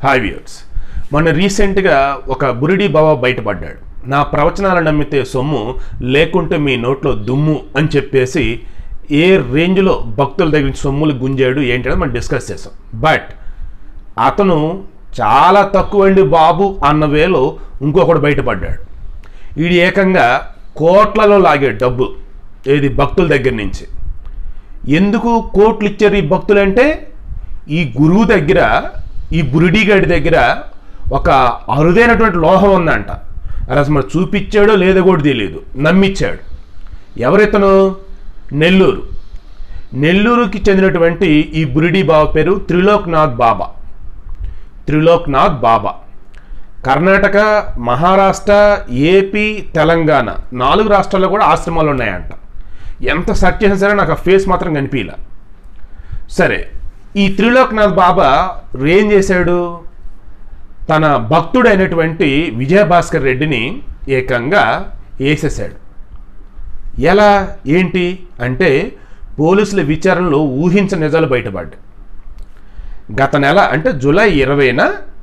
hi viewers మొన్న రీసెంట్గా ఒక బురిడి బాబా బయటపడ్డాడు నా ప్రవచనాలు నమ్మితే సొమ్ము లేకుంటే మీ నోట్లో దుమ్ము అని చెప్పేసి ఏ రేంజ్లో భక్తుల దగ్గర నుంచి సొమ్ములు గుంజాడు ఏంటనేది మనం డిస్కస్ చేసాం బట్ అతను చాలా తక్కువ అండి బాబు అన్న వేలో ఇంకొకడు బయటపడ్డాడు వీడు ఏకంగా కోట్లలో లాగాడు డబ్బు ఏది భక్తుల దగ్గర నుంచి ఎందుకు కోట్లు ఇచ్చారు ఈ భక్తులంటే ఈ గురువు దగ్గర ఈ బురిడిగాడి దగ్గర ఒక అరుదైనటువంటి లోహం ఉందంట అది అసలు మరి చూపించాడో లేదో కూడా తెలియదు నమ్మిచ్చాడు ఎవరితను నెల్లూరు నెల్లూరుకి చెందినటువంటి ఈ బురిడి బాబా పేరు త్రిలోక్నాథ్ బాబా త్రిలోక్నాథ్ బాబా కర్ణాటక మహారాష్ట్ర ఏపీ తెలంగాణ నాలుగు రాష్ట్రాల్లో కూడా ఆశ్రమాలు ఉన్నాయంట ఎంత సెర్చ్ చేసినా సరే నాకు ఆ ఫేస్ మాత్రం కనిపించలే సరే ఈ త్రిలోక్నాథ్ బాబా ఏం చేశాడు తన భక్తుడైనటువంటి విజయభాస్కర్ రెడ్డిని ఏకంగా వేసేసాడు ఎలా ఏంటి అంటే పోలీసుల విచారణలో ఊహించని నిజాలు బయటపడ్డాయి గత నెల అంటే జూలై ఇరవైన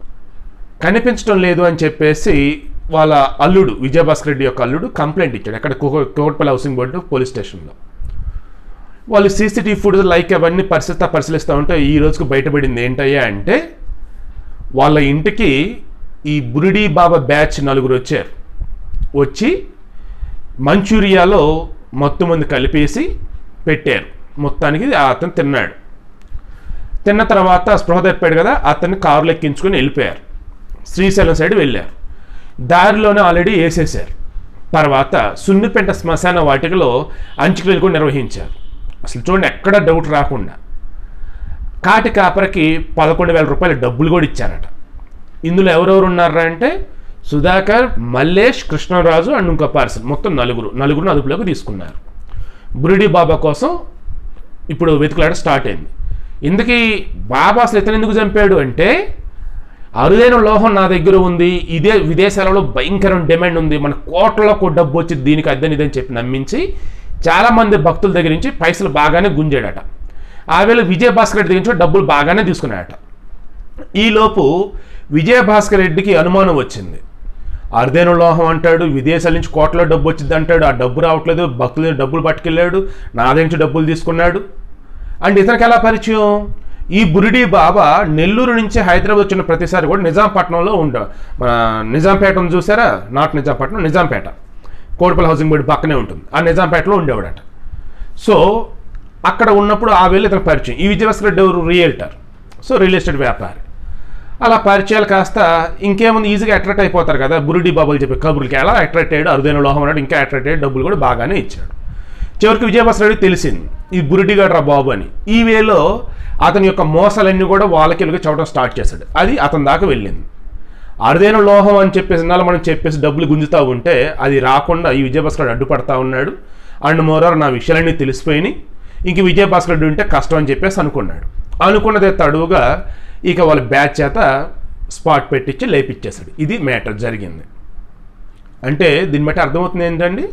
కనిపించడం లేదు అని చెప్పేసి వాళ్ళ అల్లుడు విజయభాస్కర్ రెడ్డి యొక్క అల్లుడు కంప్లైంట్ ఇచ్చాడు అక్కడ కోట్పల్లి హౌసింగ్ బోర్డు పోలీస్ స్టేషన్లో వాళ్ళు సీసీటీవీ ఫుటేజ్ లైక్ అవన్నీ పరిస్థితి పరిశీలిస్తూ ఉంటే ఈ రోజుకు బయటపడింది ఏంటయ్యా అంటే వాళ్ళ ఇంటికి ఈ బురిడి బాబా బ్యాచ్ నలుగురు వచ్చారు వచ్చి మంచూరియాలో మొత్తం మంది కలిపేసి పెట్టారు మొత్తానికి అతను తిన్నాడు తిన్న తర్వాత స్పృహ తప్పాడు కదా అతన్ని కారులో ఎక్కించుకొని వెళ్ళిపోయారు శ్రీశైలం సైడ్ వెళ్ళారు దారిలోనే ఆల్రెడీ వేసేసారు తర్వాత సున్నిపెంట శ్మశాన వాటికలో అంచుకులు కూడా నిర్వహించారు అసలు చూడండి ఎక్కడ డౌట్ రాకుండా కాటి కాపరకి పదకొండు వేల రూపాయల డబ్బులు కూడా ఇచ్చారట ఇందులో ఎవరెవరు ఉన్నారా అంటే సుధాకర్ మల్లేష్ కృష్ణరాజు అండ్ ఇంకో పర్సన్ మొత్తం నలుగురు నలుగురు అదుపులోకి తీసుకున్నారు బురిడి బాబా కోసం ఇప్పుడు వెతుకులాట స్టార్ట్ అయింది ఇందుకీ బాబా అసలు ఇతను ఎందుకు చంపాడు అంటే అరుదైన లోహం నా దగ్గర ఉంది ఇదే విదేశాలలో భయంకరం డిమాండ్ ఉంది మన కోట్లలో డబ్బు వచ్చింది దీనికి అద్దని ఇదని చెప్పి నమ్మించి చాలామంది భక్తుల దగ్గర నుంచి పైసలు బాగానే గుంజాడట ఆ వేళ విజయభాస్కర్ రెడ్డి దగ్గర నుంచి డబ్బులు బాగానే తీసుకున్నాడట ఈలోపు విజయభాస్కర్ రెడ్డికి అనుమానం వచ్చింది అరుదైన లోహం అంటాడు విదేశాల నుంచి కోట్ల డబ్బు వచ్చింది అంటాడు ఆ డబ్బు రావట్లేదు భక్తుల డబ్బులు పట్టుకెళ్ళాడు నా దగ్గర నుంచి డబ్బులు తీసుకున్నాడు అండ్ ఇతనికి ఎలా పరిచయం ఈ బురిడి బాబా నెల్లూరు నుంచి హైదరాబాద్ వచ్చిన ప్రతిసారి కూడా నిజాంపట్నంలో ఉండ మన నిజాంపేట ఉంది చూసారా not Nizampatnam Nizampet Kodipalli housing board పక్కనే ఉంటుంది ఆ నిజాంపేటలో ఉండేవాడట సో అక్కడ ఉన్నప్పుడు ఆ వేళ ఇతను పరిచయం ఈ విజయభాస్కర్ రెడ్డి ఎవరు రియల్టర్ సో రియల్ ఎస్టేట్ వ్యాపారి అలా పరిచయాలు కాస్త ఇంకేముంది ఈజీగా అట్రాక్ట్ అయిపోతారు కదా బురిడి బాబులు చెప్పే కబుర్లకి ఎలా అట్రాక్ట్ అయ్యాడు అరుదైన లోహం అన్నాడు ఇంకా అట్రాక్ట్ అయ్యాడు డబ్బులు కూడా బాగానే ఇచ్చాడు చివరికి విజయభాస్కర్ రెడ్డి తెలిసింది ఈ బురిడిగాడు రా బాబు అని ఈ వేలో అతని యొక్క మోసాలన్నీ కూడా వాళ్ళకి వెళ్ళి చవటం స్టార్ట్ చేశాడు అది అతని దాకా వెళ్ళింది అరుదైన లోహం అని చెప్పేసి నాలో మనం చెప్పేసి డబ్బులు గుంజుతూ ఉంటే అది రాకుండా ఈ విజయభాస్కర్ అడ్డుపడతా ఉన్నాడు అండ్ మోరర్ నా విషయాలన్నీ తెలిసిపోయినాయి ఇంక విజయభాస్కర్ రెడ్డి ఉంటే కష్టం అని చెప్పేసి అనుకున్నాడు అనుకున్నదే తడువుగా ఇక వాళ్ళ బ్యాచ్ చేత స్పాట్ పెట్టించి లేపిచ్చేశాడు ఇది మ్యాటర్ జరిగింది అంటే దీన్ని బట్టి అర్థమవుతుంది ఏంటండి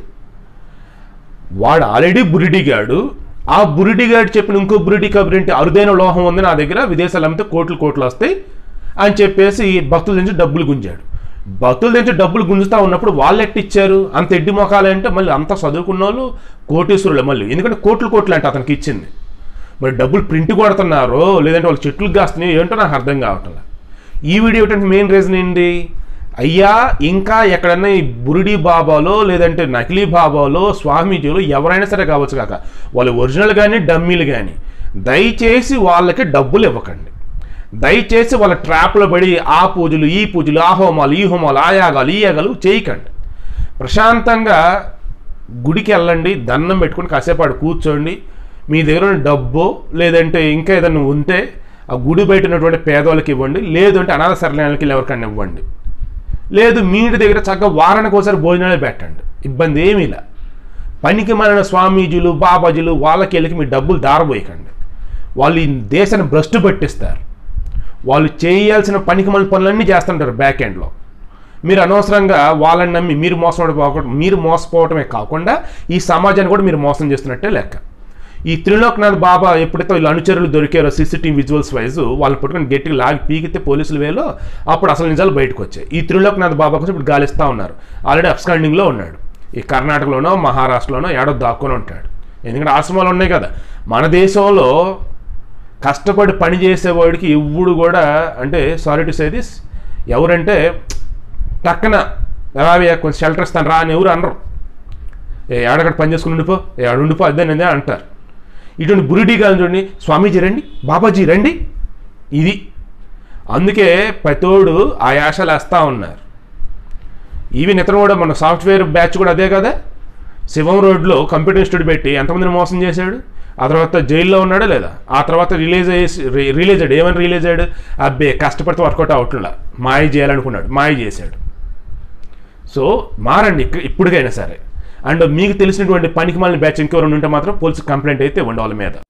వాడు ఆల్రెడీ బురిడిగాడు ఆ బురిడిగాడు చెప్పిన ఇంకో బురిడి కబురింటి అరుదైన లోహం ఉంది నా దగ్గర విదేశాలు అమ్మితే కోట్లు కోట్లు వస్తాయి అని చెప్పేసి భక్తుల నుంచి డబ్బులు గుంజాడు భక్తుల నుంచి డబ్బులు గుంజుతా ఉన్నప్పుడు వాళ్ళు ఎట్టిచ్చారు అంత ఎడ్డి మొఖాలు అంటే మళ్ళీ అంత చదువుకున్న వాళ్ళు కోటీశ్వరులు మళ్ళీ ఎందుకంటే కోట్లు కోట్లు అంటే అతనికి ఇచ్చింది మరి డబ్బులు ప్రింట్ కొడుతున్నారో లేదంటే వాళ్ళు చెట్లు కాస్తున్నాయో ఏంటో నాకు అర్థం కావట్లేదు ఈ వీడియో ఏంటంటే మెయిన్ రీజన్ ఏంటి అయ్యా ఇంకా ఎక్కడన్నా ఈ బురిడి బాబాలో లేదంటే నకిలీ బాబాలో స్వామీజీలో ఎవరైనా సరే కావచ్చు కాక వాళ్ళు ఒరిజినల్ కానీ డమ్మీలు కానీ దయచేసి వాళ్ళకి డబ్బులు ఇవ్వకండి దయచేసి వాళ్ళ ట్రాప్లో పడి ఆ పూజలు ఈ పూజలు ఆ హోమాలు ఈ హోమాలు ఆ యాగాలు ఈ యాగాలు చేయకండి ప్రశాంతంగా గుడికి వెళ్ళండి దండం పెట్టుకుని కాసేపు ఆడు కూర్చోండి మీ దగ్గర ఉన్న డబ్బు లేదంటే ఇంకా ఏదైనా ఉంటే ఆ గుడి బయట ఉన్నటువంటి పేదవాళ్ళకి ఇవ్వండి లేదు అంటే అనాథ శరణాలకి ఎవరికైనా ఇవ్వండి లేదు మీ ఇంటి దగ్గర చక్కగా వారానికి ఒకసారి భోజనాలు పెట్టండి ఇబ్బంది ఏమీ లే పనికి మాలిన స్వామీజీలు బాబాజీలు వాళ్ళకి వెళ్ళి మీ డబ్బులు దారబోయకండి వాళ్ళు ఈ దేశాన్ని భ్రష్టు పట్టిస్తారు వాళ్ళు చేయాల్సిన పనికి మన పనులన్నీ చేస్తుంటారు బ్యాక్ ఎండ్లో మీరు అనవసరంగా వాళ్ళని నమ్మి మీరు మోసం పోకుండా మీరు మోసపోవటమే కాకుండా ఈ సమాజాన్ని కూడా మీరు మోసం చేస్తున్నట్టే లెక్క ఈ త్రిలోక్నాథ్ బాబా ఎప్పుడైతే వీళ్ళు అనుచరులు దొరికారో సీసీటీవీ విజువల్స్ వైజ్ వాళ్ళు పట్టుకొని గట్టిగా లాగి పీకితే పోలీసులు వేలో అప్పుడు అసలు నిజాలు బయటకు వచ్చాయి ఈ త్రిలోక్నాథ్ బాబా కోసం ఇప్పుడు గాలిస్తూ ఉన్నారు ఆల్రెడీ అబ్స్కాండింగ్లో ఉన్నాడు ఈ కర్ణాటకలోనో మహారాష్ట్రలోనో ఏడో దాక్కొని ఉంటాడు ఎందుకంటే ఆశ్రమాలు ఉన్నాయి కదా మన దేశంలో కష్టపడి పని చేసేవాడికి ఎవ్వడు కూడా అంటే సారీ టు సే దిస్ ఎవరంటే టక్కన రావే కొంచెం షెల్టర్ ఇస్తాను రా అని ఎవరు అనరు ఏ ఆడక్కడ పని చేసుకుని ఉండిపో ఏ ఆడ ఉండిపో అదేనందే అంటారు ఇటువంటి బురిడి గాని చూడండి స్వామీజీ రండి బాబాజీ రండి ఇది అందుకే ప్రతోడు ఆ యాషలు వేస్తూ ఉన్నారు ఈవెన్ ఇతను కూడా మన సాఫ్ట్వేర్ బ్యాచ్ కూడా అదే కదా శివం రోడ్లో కంప్యూటర్ ఇన్స్టిట్యూట్ పెట్టి ఎంతమందిని మోసం చేశాడు ఆ తర్వాత జైల్లో ఉన్నాడా లేదా ఆ తర్వాత రిలీజ్ అయ్యేసి రి- రిలీజ్ అయ్యాడు ఏమని రిలీజ్ అయ్యాడు అబ్బే కష్టపడితే వర్కౌట్ అవట్లా మాయ చేయాలనుకున్నాడు మాయ చేశాడు సో మారండి ఇక్క- ఇప్పటికైనా సరే అండ్ మీకు తెలిసినటువంటి పనికి మాలిన బ్యాచ్ ఇంకెవరు ఉంటే మాత్రం పోలీసు కంప్లైంట్ అయితే ఇవ్వండి వాళ్ళ మీద